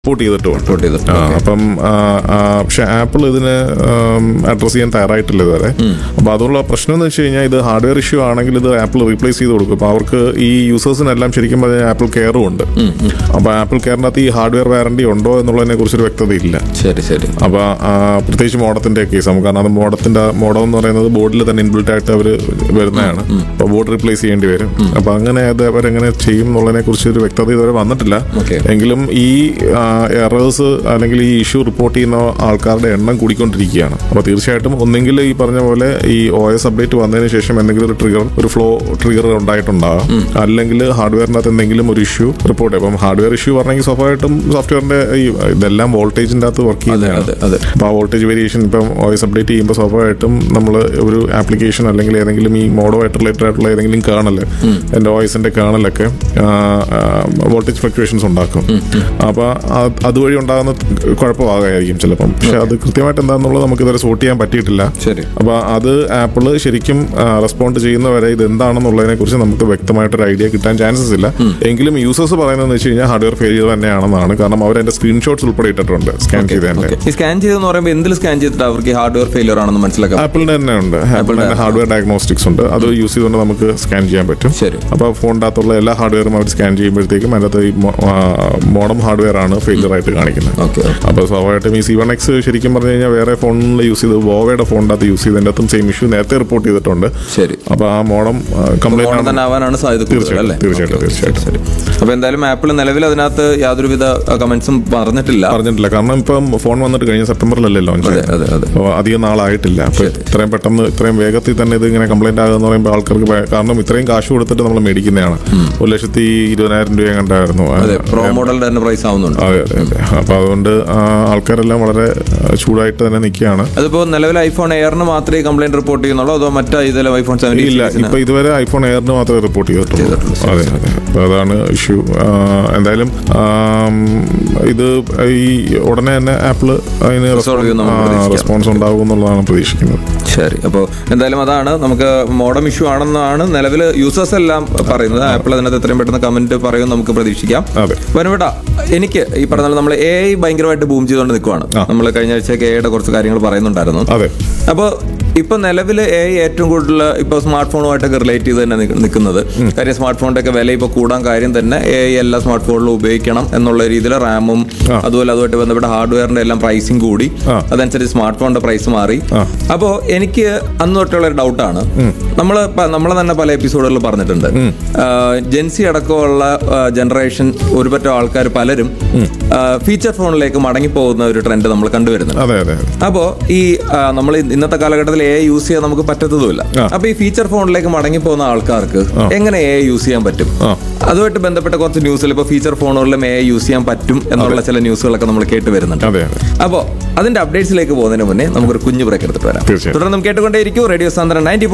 Report ചെയ്തിട്ടുമുണ്ട് Report ചെയ്തിട്ടുണ്ട്. ആ, അപ്പം ആ, ആ, പക്ഷെ ആപ്പിൾ ഇതിന് അഡ്രസ് ചെയ്യാൻ തയ്യാറായിട്ടില്ല ഇതുവരെ അപ്പൊ അതുള്ള പ്രശ്നം എന്ന് വെച്ച് കഴിഞ്ഞാൽ ഇത് ഹാർഡ്വെയർ ഇഷ്യൂ ആണെങ്കിൽ ഇത് ആപ്പിൾ റീപ്ലേസ് ചെയ്ത് കൊടുക്കും അപ്പൊ അവർക്ക് ഈ യൂസേഴ്സിനെല്ലാം ശരിക്കും പറഞ്ഞാൽ ആപ്പിൾ കെയറും ഉണ്ട് അപ്പൊ ആപ്പിൾ കെയറിനകത്ത് ഈ ഹാർഡ്വെയർ വാറണ്ടി ഉണ്ടോ എന്നുള്ളതിനെ കുറിച്ചൊരു വ്യക്തതയില്ല ശരി ശരി അപ്പൊ ആ, പ്രത്യേകിച്ച് മോഡത്തിന്റെ കേസ് നമുക്ക് കാരണം അത് മോഡത്തിന്റെ മോഡം എന്ന് പറയുന്നത് ബോർഡിൽ തന്നെ ഇൻബിൽറ്റ് ആയിട്ട് അവർ വരുന്നതാണ് അപ്പൊ ബോർഡ് റീപ്ലേസ് ചെയ്യേണ്ടി വരും അപ്പൊ അങ്ങനെ അത് അവരെങ്ങനെ ചെയ്യും എന്നുള്ളതിനെ കുറിച്ച് ഒരു വ്യക്തത ഇതുവരെ വന്നിട്ടില്ല Okay. എങ്കിലും ഈ എറേഴ്സ് അല്ലെങ്കിൽ ഈ ഇഷ്യൂ റിപ്പോർട്ട് ചെയ്യുന്ന ആൾക്കാരുടെ എണ്ണം കൂടിക്കൊണ്ടിരിക്കുകയാണ് അപ്പോൾ തീർച്ചയായിട്ടും ഒന്നെങ്കിൽ ഈ പറഞ്ഞ പോലെ ഈ ഒ എസ് അപ്ഡേറ്റ് വന്നതിന് ശേഷം എന്തെങ്കിലും ഒരു ട്രിഗർ ഒരു ഫ്ലോ ട്രിഗർ ഉണ്ടായിട്ടുണ്ടാകാം അല്ലെങ്കിൽ ഹാർഡ്വെയറിനകത്ത് എന്തെങ്കിലും ഒരു ഇഷ്യൂ റിപ്പോർട്ട് അപ്പം ഹാർഡ്വെയർ ഇഷ്യൂ പറഞ്ഞെങ്കിൽ സ്വാഭാവികമായിട്ടും സോഫ്റ്റ്വെയറിന്റെ ഈ ഇതെല്ലാം വോൾട്ടേജിന്റെ അകത്ത് വർക്ക് അതെ ചെയ്യുന്നതാണ് അതെ അതെ അപ്പോൾ ആ വോൾട്ടേജ് വേരിയേഷൻ ഇപ്പം ഒ എസ് അപ്ഡേറ്റ് ചെയ്യുമ്പോൾ സ്വാഭാവികമായിട്ടും നമ്മൾ ഒരു ആപ്ലിക്കേഷൻ അല്ലെങ്കിൽ ഏതെങ്കിലും ഈ മോഡോമായിട്ട് റിലേറ്റഡ് ആയിട്ടുള്ള ഏതെങ്കിലും കേണൽ എൻ്റെ ഒ എസിൻ്റെ കേണലൊക്കെ വോൾട്ടേജ് ഫ്ലക്ച്വേഷൻസ് ഉണ്ടാക്കും അപ്പോൾ അതുവഴി ഉണ്ടാകുന്ന കുഴപ്പമാകായിരിക്കും ചിലപ്പം പക്ഷെ അത് കൃത്യമായിട്ട് എന്താണെന്നുള്ളത് നമുക്ക് ഇതുവരെ സോർട്ട് ചെയ്യാൻ പറ്റിയിട്ടില്ല ശരി അപ്പോൾ അത് ആപ്പിള് ശരിക്കും റെസ്പോണ്ട് ചെയ്യുന്നവരെ ഇത് എന്താണെന്നുള്ളതിനെ കുറിച്ച് നമുക്ക് വ്യക്തമായിട്ടൊരു ഐഡിയ കിട്ടാൻ ചാൻസസ് ഇല്ല എങ്കിലും യൂസേഴ്സ് പറയുന്നതെന്ന് വെച്ച് കഴിഞ്ഞാൽ ഹാർഡ്വെയർ ഫെയിലിയർ തന്നെയാണെന്നാണ് കാരണം അവർ എൻ്റെ സ്ക്രീൻഷോട്ട്സ് ഉൾപ്പെടെ ഇട്ടിട്ടുണ്ട് സ്കാൻ ചെയ്തതിൻ്റെ ഓക്കെ ഈ സ്കാൻ ചെയ്തെന്ന് പറയുമ്പോൾ എന്തിൽ സ്കാൻ ചെയ്തിട്ട് അവർക്ക് ഹാർഡ്വെയർ ഫെയിലിയർ ആണെന്ന് മനസ്സിലാക്കാം ആപ്പിളിന്റെ തന്നെ ഉണ്ട് ആപ്പിളിന്റെ തന്നെ ഹാർഡ്വെയർ ഡയഗ്നോസ്റ്റിക്സ് ഉണ്ട് അത് യൂസ് ചെയ്തുകൊണ്ട് നമുക്ക് സ്കാൻ ചെയ്യാൻ പറ്റും ശരി. അപ്പോൾ ഫോണിൻ്റെ അകത്തുള്ള എല്ലാ ഹാർഡ്വെയറും അവർ സ്കാൻ ചെയ്യുമ്പോഴത്തേക്കും അതിനകത്ത് ഈ മോഡം ഹാർഡ്വെയർ ആണ് ഫെയിലിയർ ആയിട്ട് കാണിക്കുന്നത് ഓക്കെ അപ്പോൾ സ്വാഭാവികമായിട്ടും ഈ സി വൺ എക്സ് ശരിക്കും പറഞ്ഞു കഴിഞ്ഞാൽ വേറെ ഫോണിൽ യൂസ് ചെയ്ത് വോവയുടെ ഫോണിൻ്റെ അകത്ത് യൂസ് ചെയ്തതിൻ്റെ അകത്തും സെയിം ഇഷ്യൂ നേരത്തെ റിപ്പോർട്ട് ചെയ്തിട്ടുണ്ട് ശരി അപ്പോൾ ആ മോഡം കംപ്ലൈന്റ് ഫോൺ തന്നെ ആവാനാണ് സാധ്യത കൂടുതൽ തീർച്ചയായിട്ടും, അല്ലേ തീർച്ചയായിട്ടും, ഓക്കേ, ഓക്കേ, തീർച്ചയായിട്ടും. ശരി അപ്പൊ എന്തായാലും ആപ്പിൾ നിലവിൽ അതിനകത്ത് യാതൊരുവിധ കമന്റ്സും പറഞ്ഞിട്ടില്ല പറഞ്ഞിട്ടില്ല കാരണം ഇപ്പം ഫോൺ വന്നിട്ട് കഴിഞ്ഞ സെപ്റ്റംബറിലല്ലേ ലോഞ്ച് അതെ അതെ അതെ അപ്പോൾ അധികം നാളായിട്ടില്ല അപ്പോൾ ഇത്രയും പെട്ടെന്ന് ഇത്രയും വേഗത്തിൽ തന്നെ ഇത് ഇങ്ങനെ കംപ്ലൈന്റ് ആകുന്ന പറയുമ്പോൾ ആൾക്കാർക്ക് ഭയ- കാരണം ഇത്രയും കാശ് കൊടുത്തിട്ട് നമ്മൾ മേടിക്കുന്നതാണ് ഒരു ലക്ഷത്തി ഇരുപതിനായിരം രൂപ കണ്ടായിരുന്നു അതെ പ്രോ മോഡലിന്റെ തന്നെ പ്രൈസ് ആവുന്നുണ്ട് അതെ അതെ അതെ അപ്പോൾ അതുകൊണ്ട് ആ, ആൾക്കാരെല്ലാം വളരെ ആ, ചൂടായിട്ട് തന്നെ നിൽക്കുകയാണ് അതിപ്പോ നിലവിൽ ഐഫോൺ എയറിന് മാത്രമേ കംപ്ലൈന്റ് റിപ്പോർട്ട് ചെയ്യുന്നുള്ളൂ അതോ മറ്റു ഇതിലും ഐഫോൺ സെവൻ ഇല്ല ഇപ്പൊ ഇതുവരെ ഐഫോൺ എയറിന് മാത്രമേ റിപ്പോർട്ട് ചെയ്തിട്ടുള്ളൂ അതെ അതെ അപ്പൊ അതാണ് ഇഷ്യൂ എന്തായാലും ആം, ഇത് ഈ ഉടനെ തന്നെ ആപ്പിള് അതിന് Resolve ചെയ്യുമെന്ന് നമുക്ക് പ്രതീക്ഷിക്കാം. റെസ്പോൺസ് ഉണ്ടാകും എന്നുള്ളതാണ് പ്രതീക്ഷിക്കുന്നത് ശരി അപ്പോൾ എന്തായാലും അതാണ് നമുക്ക് മോഡം ഇഷ്യൂ ആണെന്നാണ് നിലവിൽ യൂസേഴ്സ് എല്ലാം പറയുന്നത് ആപ്പിൾ അതിനകത്ത് എത്രയും പെട്ടെന്ന് കമന്റ് പറയും നമുക്ക് പ്രതീക്ഷിക്കാം അതെ വനുവേട്ടാ എനിക്ക് ഈ പറഞ്ഞ പോലെ നമ്മൾ എ ഐ ഭയങ്കരമായിട്ട് ബൂം ചെയ്തുകൊണ്ട് നിൽക്കുവാണ് നമ്മൾ കഴിഞ്ഞ ആഴ്ചയൊക്കെ എ ഐയുടെ കുറച്ച് കാര്യങ്ങൾ പറയുന്നുണ്ടായിരുന്നു അതെ അപ്പോൾ ഇപ്പൊ നിലവിൽ എ ഐ ഏറ്റവും കൂടുതൽ ഇപ്പൊ സ്മാർട്ട് ഫോണുമായിട്ടൊക്കെ റിലേറ്റ് ചെയ്ത് തന്നെ നിക്ക- നിൽക്കുന്നത് കാര്യം സ്മാർട്ട് ഫോണിന്റെ ഒക്കെ വില ഇപ്പൊ കൂടാൻ കാര്യം തന്നെ എ ഐ എല്ലാ സ്മാർട്ട് ഫോണിലും ഉപയോഗിക്കണം എന്നുള്ള രീതിയിൽ റാമും അതുപോലെ അതുമായിട്ട് ബന്ധപ്പെട്ട ഹാർഡ്വെയറിന്റെ എല്ലാം പ്രൈസിങ് കൂടി ആ. അതനുസരിച്ച് സ്മാർട്ട് ഫോണിന്റെ പ്രൈസ് മാറി ആ. അപ്പോൾ എനിക്ക് അന്ന് തൊട്ടുള്ള ഒരു ഡൗട്ടാണ് നമ്മൾ നമ്മൾ തന്നെ പല എപ്പിസോഡുകളിൽ പറഞ്ഞിട്ടുണ്ട് ജെൻസി അടക്കമുള്ള ജനറേഷൻ ഒരുപറ്റം ആൾക്കാർ പലരും ഫീച്ചർ ഫോണിലേക്ക് മടങ്ങിപ്പോകുന്ന ഒരു ട്രെൻഡ് നമ്മൾ കണ്ടുവരുന്നുണ്ട് അതെ അതെ അതെ. അപ്പോ ഈ നമ്മൾ ഇന്നത്തെ കാലഘട്ടത്തിൽ എ യൂസ് ചെയ്യാൻ നമുക്ക് പറ്റത്തതുമില്ല ആ. അപ്പൊ ഈ ഫീച്ചർ ഫോണിലേക്ക് മടങ്ങി പോകുന്ന ആൾക്കാർക്ക് എങ്ങനെ എ യൂസ് ചെയ്യാൻ പറ്റും ആ. അതുമായിട്ട് ബന്ധപ്പെട്ട കുറച്ച് ന്യൂസിൽ ഇപ്പൊ ഫീച്ചർ ഫോണുകളിലും എ യൂസ് ചെയ്യാൻ പറ്റും എന്നുള്ള ചില ന്യൂസുകളൊക്കെ നമ്മൾ കേട്ട് വരുന്നുണ്ട് അതെ അതെ അപ്പോ അതിന്റെ അപ്ഡേറ്റ്സിലേക്ക് പോകുന്നതിന് മുന്നേ നമുക്കൊരു കുഞ്ഞു ബ്രേക്ക് എടുത്തിട്ട് വരാം തീർച്ചയായും. തുടർന്ന് കേട്ടുകൊണ്ടേയിരിക്കും റേഡിയോ സാന്ദ്രൻ നയൻറ്റി